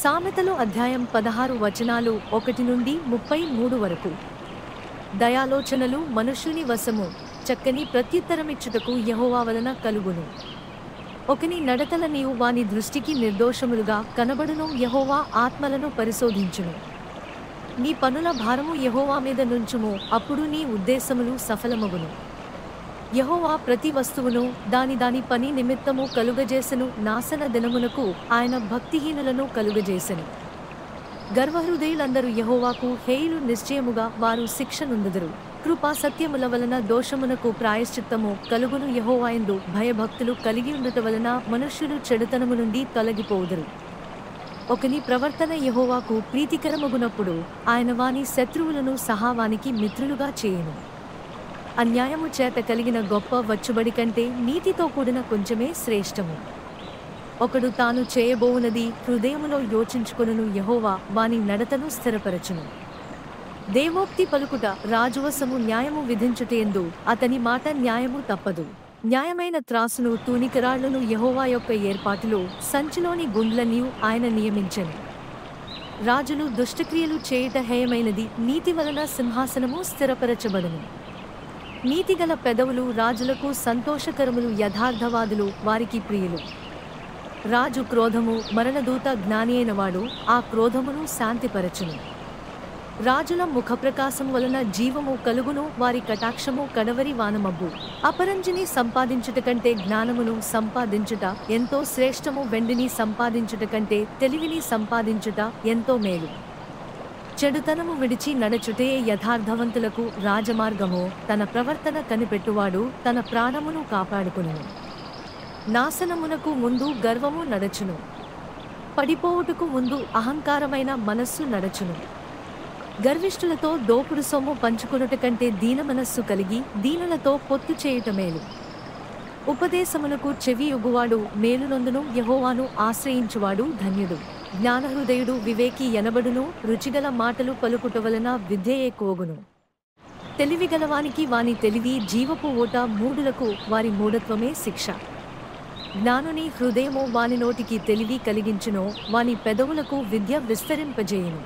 సామెతలు అధ్యాయం పదహారు వచనాలు ఒకటి నుండి ముప్పై మూడు వరకు దయాలోచనలు మనుష్యుని వశము చక్కని ప్రత్యుత్తరమిచ్చుటకు యెహోవా వలన కలుగును ఒకని నడతల నీవు వాని దృష్టికి నిర్దోషములుగా కనబడును యెహోవా ఆత్మలను పరిశోధించును నీ పనుల భారము యెహోవా మీద నుంచుము అప్పుడు నీ ఉద్దేశములు సఫలమగును యెహోవా ప్రతి వస్తువును దాని దాని పని నిమిత్తము కలుగజేసెను నాశన దినమునకు ఆయన భక్తిహీనులను కలుగజేసెను గర్వహృదయులందరూ యెహోవాకు హేయులు నిశ్చయముగా వారు శిక్ష నుందుదురు కృపా సత్యముల వలన దోషమునకు ప్రాయశ్చిత్తము కలుగును యెహోవాయందు భయభక్తులు కలిగి ఉండుట వలన మనుష్యులు చెడుతనము నుండి తొలగిపోవుదురు ఒకని ప్రవర్తన యెహోవాకు ప్రీతికరమగునప్పుడు ఆయన వాని శత్రువులను సహా వానికి మిత్రులుగా చేయును అన్యాయము చేత కలిగిన గొప్ప వచ్చుబడి కంటే నీతితో కూడిన కొంచెమే శ్రేష్టము ఒకడు తాను చేయబోవునది హృదయములో యోచించుకొనును యెహోవా వాని నడతను స్థిరపరచును దేవోక్తి పలుకుట రాజువసము న్యాయము విధించుటయందు అతని మాట న్యాయము తప్పదు న్యాయమైన త్రాసును తూనికరాళ్లను యెహోవా యొక్క ఏర్పాటులో సంచిలోని గుండ్లనియు ఆయన నియమించెను రాజులు దుష్టక్రియలు చేయుట హేయమైనది నీతి వలన సింహాసనము స్థిరపరచబడును నీతిగల పెదవులు రాజులకు సంతోషకరములు యథార్థవాదులు వారికి ప్రియులు రాజు క్రోధము మరణదూత జ్ఞాని అయినవాడు ఆ క్రోధమును శాంతిపరచును రాజుల ముఖప్రకాశం వలన జీవము కలుగును వారి కటాక్షము కడవరి వానమబ్బు అపరంజిని సంపాదించుట కంటే జ్ఞానమును సంపాదించుట ఎంతో శ్రేష్టము వెండిని సంపాదించుట కంటే తెలివిని సంపాదించుట ఎంతో మేలు చెడుతనము విడిచి నడచుటే యథార్థవంతులకు రాజమార్గము తన ప్రవర్తన కనిపెట్టువాడు తన ప్రాణమును కాపాడుకును నాశనమునకు ముందు గర్వము నడచును పడిపోవుటకు ముందు అహంకారమైన మనస్సు నడచును గర్విష్ఠులతో దోపుడు సొమ్ము పంచుకొనుట కంటే దీన మనస్సు కలిగి దీనులతో పొత్తు చేయుట మేలు ఉపదేశమునకు చెవి ఒగువాడు మేలునందును యహోవాను ఆశ్రయించువాడు ధన్యుడు జ్ఞానహృదయుడు వివేకి ఎనబడును రుచిగల మాటలు పలుకుట వలన విద్యయే కోగును తెలివిగలవానికి వాని తెలివి జీవపు ఓట మూడులకు వారి మూఢత్వమే శిక్ష జ్ఞానుని హృదయము వాని నోటికి తెలివి కలిగించునో వాని పెదవులకు విద్య విస్తరింపజేయును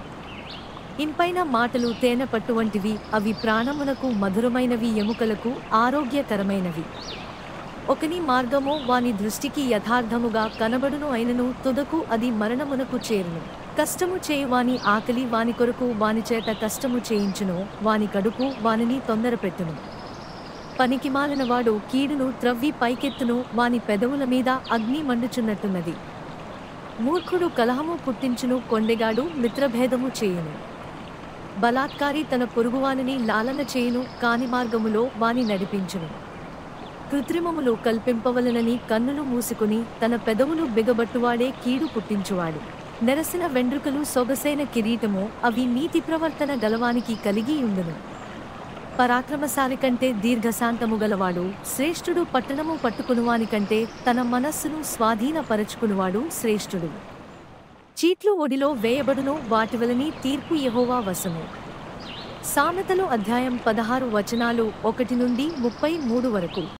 ఇంపైన మాటలు తేనె పట్టు వంటివి అవి ప్రాణమునకు మధురమైనవి ఎముకలకు ఆరోగ్యకరమైనవి ఒకని మార్గము వాని దృష్టికి యథార్థముగా కనబడును అయినను తుదకు అది మరణమునకు చేరును కష్టము చేయువాని ఆకలి వాని కొరకు వాని చేత కష్టము చేయించును వాని కడుపు వానిని తొందరపెట్టును పనికిమాలిన వాడు కీడును త్రవ్వి పైకెత్తును వాని పెదవుల మీద అగ్ని మండుచున్నట్టున్నది మూర్ఖుడు కలహము పుట్టించును కొండెగాడు మిత్రభేదము చేయును బలాత్కారి తన పొరుగువానిని లాలన చేయును కాని మార్గములో వాని నడిపించును కృత్రిమములు కల్పింపవలనని కన్నులు మూసుకుని తన పెదవులు బిగబట్టువాడే కీడు పుట్టించువాడు నెరసిన వెండ్రుకలు సొగసైన కిరీటము అవి నీతి ప్రవర్తన గలవానికి కలిగి ఉండును పరాక్రమశాలి కంటే దీర్ఘశాంతము గలవాడు శ్రేష్ఠుడు పట్టణము పట్టుకునువాని కంటే తన మనస్సును స్వాధీనపరచుకునువాడు శ్రేష్ఠుడు చీట్లు ఒడిలో వేయబడును వాటివలని తీర్పు యెహోవా వశము సామెతలు అధ్యాయం పదహారు వచనాలు ఒకటి నుండి ముప్పై మూడు వరకు